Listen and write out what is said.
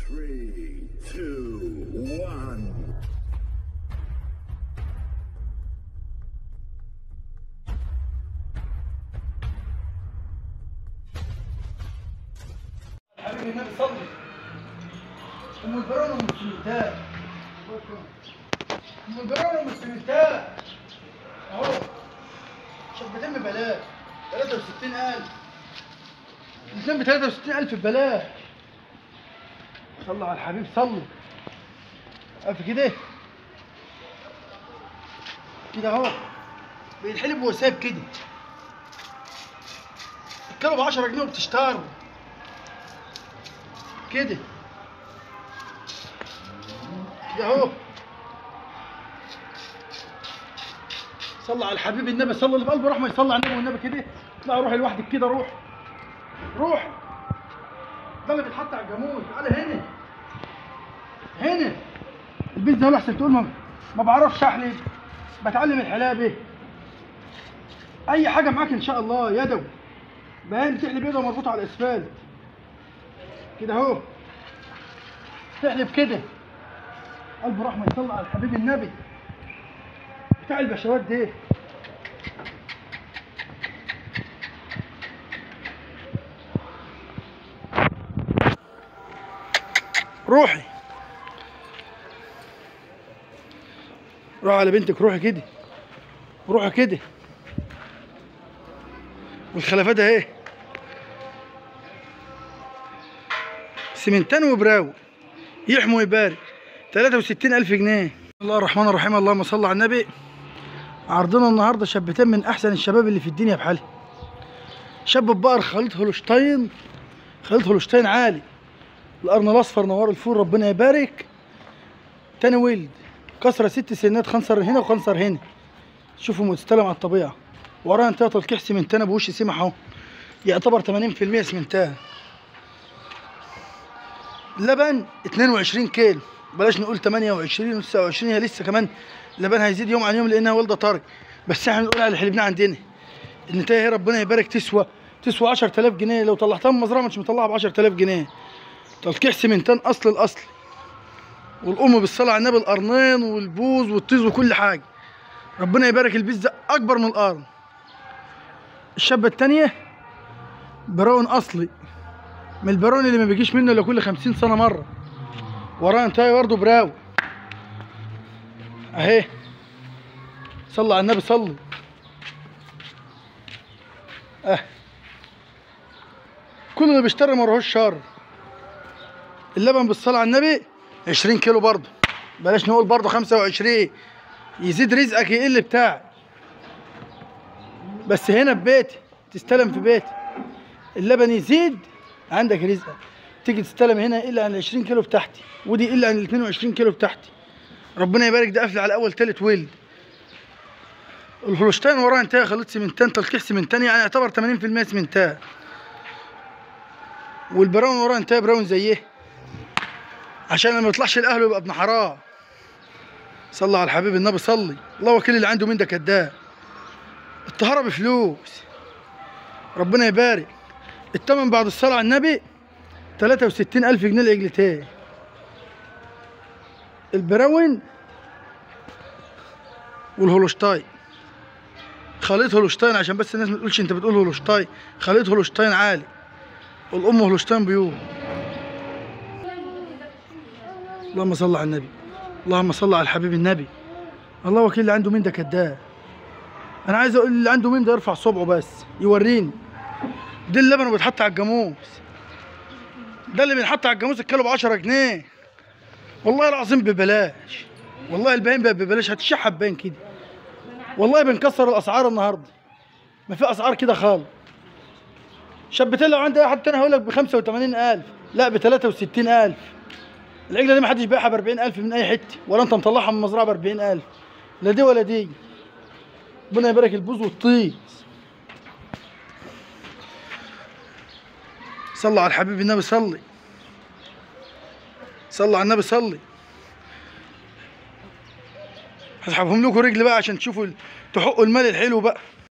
Three, two, one. حبيبي النبي صلي ام البرون ام السمنتات ام البرون ام السمنتات اهو شبتين ببلاش 63000 الاثنين ب 63000 ببلاش صلى على الحبيب صلي عارف كده كده اهو بيتحلب وهو سايب كده الكيلو ب 10 جنيه وبتشتروا كده كده اهو صلى على الحبيب النبي صلى اللي في قلبه رحمه يصلي على النبي والنبي كده لا روح لوحدك كده روح روح ده اللي بيتحط على الجاموس تعالى هنا هنا البيت ده احسن تقول ما, ما بعرفش احلب بتعلم الحلابه اي حاجه معاك ان شاء الله يدوي باين تحلب يده مربوطه على الاسفلت كده اهو تحلب كده قلب رحمه يصلي على الحبيب النبي بتاع البشوات ده روحي روح على بنتك روحي كده روحي كده والخلافات اهي سمنتان وبراو يحموا ويبارك 63000 جنيه بسم الله الرحمن الرحيم اللهم صل على النبي عرضنا النهارده شابتين من احسن الشباب اللي في الدنيا بحالها شاب بقر خليط هولشتاين خليط هولشتاين عالي القرن الاصفر نوار الفول ربنا يبارك تاني ولد كسره ست سنات خنصر هنا وخنصر هنا شوفوا مستلم على الطبيعه وراه انتهى تلقيح سمنتانه بوش سمح اهو يعتبر 80% سمنتان لبن 22 كيلو بلاش نقول 28 و 29 هي لسه كمان لبن هيزيد يوم عن يوم لانها والده طارق بس احنا بنقول على اللي حلبناه عندنا النتايه هي ربنا يبارك تسوى تسوى 10000 جنيه لو طلعتها من المزرعه مش مطلعها ب 10000 جنيه تلقيح سمنتان اصل الاصل والام بالصلاه على النبي القرنين والبوز والطيز وكل حاجه ربنا يبارك البيز ده اكبر من القرن الشابه التانيه براون اصلي من البارون اللي ما بيجيش منه الا كل 50 سنه مره وراه انتهي برضه براو اهي صلى على النبي صلي اه كل اللي بيشتري ما راهوش شر اللبن بالصلاه على النبي 20 كيلو برضه بلاش نقول برضه 25 يزيد رزقك يقل بتاعك بس هنا في بيتي تستلم في بيتي اللبن يزيد عندك رزقك تيجي تستلم هنا يقل عن ال 20 كيلو بتاعتي ودي يقل عن ال 22 كيلو بتاعتي ربنا يبارك ده قافل على اول تالت ولد الهولشتاين وراه انتهى خليط سمنتان تلقيح سمنتان يعني يعتبر 80% سمنتان والبراون وراه انتهى براون زيه عشان لما يطلعش الاهل يبقى ابن حرام صلى على الحبيب النبي صلي الله وكيل اللي عنده من ده كداب الطهاره بفلوس ربنا يبارك التمن بعد الصلاة على النبي 63 ألف جنيه العجلتين البراون والهولشتاين خليط هولشتاين عشان بس الناس ما تقولش انت بتقول هولشتاين خليط هولشتاين عالي والام هولشتاين بيوم اللهم صل على النبي اللهم صل على الحبيب النبي الله وكيل اللي عنده مين ده كداب انا عايز اقول اللي عنده مين ده يرفع صبعه بس يوريني دي اللبن بيتحط على الجاموس ده اللي بينحط على الجاموس الكيلو ب 10 جنيه والله العظيم ببلاش والله الباين بقى ببلاش هتشحب باين كده والله بنكسر الاسعار النهارده ما في اسعار كده خالص شبتين لو عندي احد تاني هقول لك ب 85000 لا ب 63000 العجله دي ما حدش بيعها ب 40000 من اي حته ولا انت مطلعها من المزرعه ب 40000 لا دي ولا دي ربنا يبارك البوز والطيس صلى على الحبيب النبي صلي صلى على النبي صلي هسحبهم لكم رجل بقى عشان تشوفوا ال- تحقوا المال الحلو بقى